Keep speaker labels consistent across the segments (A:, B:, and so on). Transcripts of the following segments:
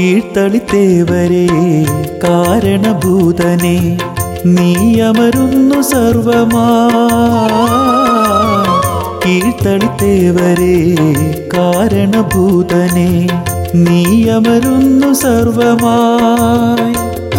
A: കീഴ്ത്തളിത്തേവരെ കാരണഭൂതനെ നീ അമരുന്നു സർവമാ കീഴ്ത്തളിത്തേവരെ കാരണഭൂതനെ നീ അമരുന്നു സർവമായി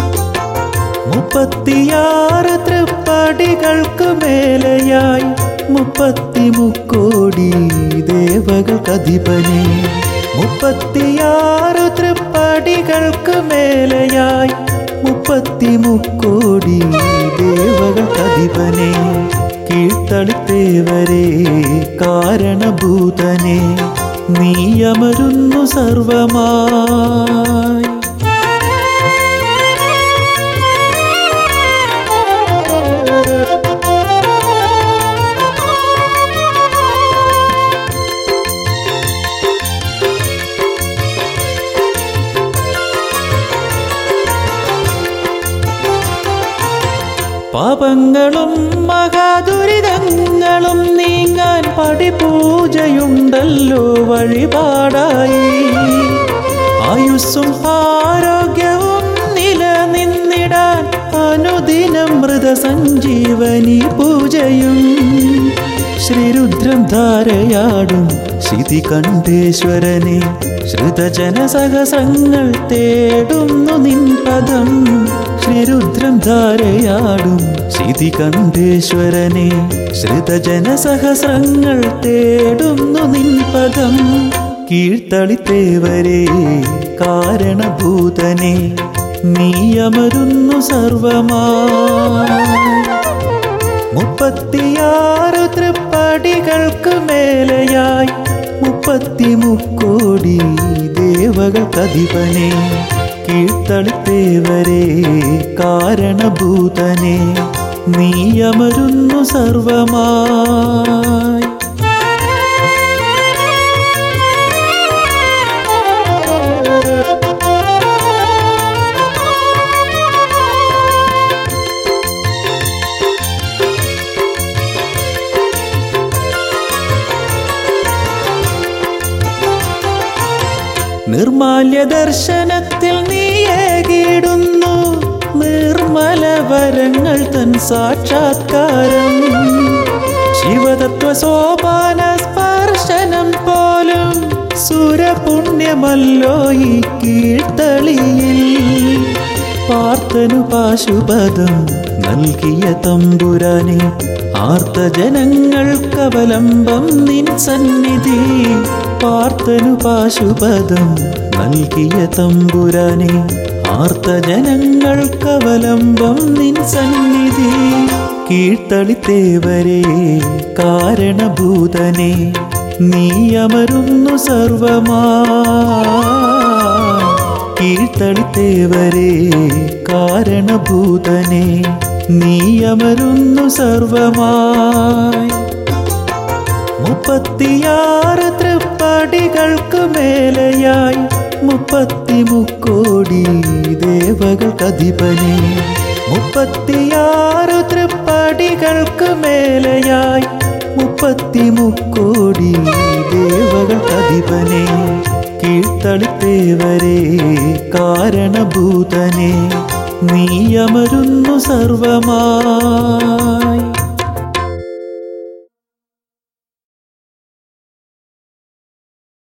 A: മുപ്പത്തിയാറ് തൃപ്പടികൾക്ക് മേലെയായി മുപ്പത്തി മുക്കോടി ദേവകൾക്കധിപനെ മുപ്പത്തിയാറ് തൃപ്പടികൾക്ക് മേലെയായി മുപ്പത്തി മുക്കോടി ദേവകൾക്കധിപനെ കീഴ്ത്തളിത്തേവരെ കാരണഭൂതനെ നീ അമരുന്നു സർവമായി പാപങ്ങളും മഹാദുരിതങ്ങളും നീങ്ങാൻ പടിപൂജയുണ്ടല്ലോ വഴിപാടായി ആയുസ്സും ആരോഗ്യവും നിലനിന്നിടാൻ അനുദിനം മൃതസഞ്ജീവനി പൂജയും ശ്രീരുദ്രം ധാരയാടും ശിതി കണ്ഠേശ്വരനെ ശ്രുതജനസഹസ്രങ്ങൾ തേടുന്നു നിൻ പദം ശ്രീരുദ്രം ധാരയാടും ശിതി കണ്ഠേശ്വരനെ ശ്രുതജനസഹസ്രങ്ങൾ തേടുന്നു നിൻ പദം കീഴ്ത്തളിത്തേവരെ കാരണഭൂതനെ നീ അമരുന്നു സർവമായി മുപ്പത്തിയാറ് തൃപ്പടികൾക്ക് മേലെയായി മുപ്പത്തി മുക്കോടി ദേവകൾക്കധിപനെ കീഴ്ത്തളിത്തേവരെ കാരണഭൂതനെ നീ അമരുന്നു സർവമായി നിർമാല്യ ദർശനത്തിൽ നീ ഏകിടുന്നു നിർമ്മല വരങ്ങൾ തൻ സാക്ഷാത്കാരം ശിവതത്വ സോപാന സ്പർശനം പോലും സുരപുണ്യമല്ലോ ഈ കീഴ്ത്തളിയിൽ പാർത്തനു പാശുപദം നൽകിയ തമ്പുരാനെ ആർത്തജനങ്ങൾക്കവലംബം നിൻ സന്നിധി പാർത്തനു പാശുപദം നൽകിയ തമ്പുരാനെ ആർത്തജനങ്ങൾക്കവലംബം നിൻ സന്നിധി കീഴ്ത്തളിത്തേവരെ കാരണഭൂതനെ നീ അമരുന്നു സർവമാ കീഴ്ത്തളിത്തേവരെ കാരണഭൂതനെ നീ അമരുന്നു സർവമായി മുപ്പത്തിയാറ് തൃപ്പടികൾക്ക് മേലെയായി മുപ്പത്തി മുക്കോടി ദേവകൾക്കധിപനെ മുപ്പത്തിയാറ് തൃപ്പടികൾക്ക് മേലെയായി മുപ്പത്തി മുക്കോടി ദേവകൾക്കധിപനെ കീഴ്ത്തളിത്തേവരെ കാരണഭൂതനെ നീ അമരുന്നു സർവമായി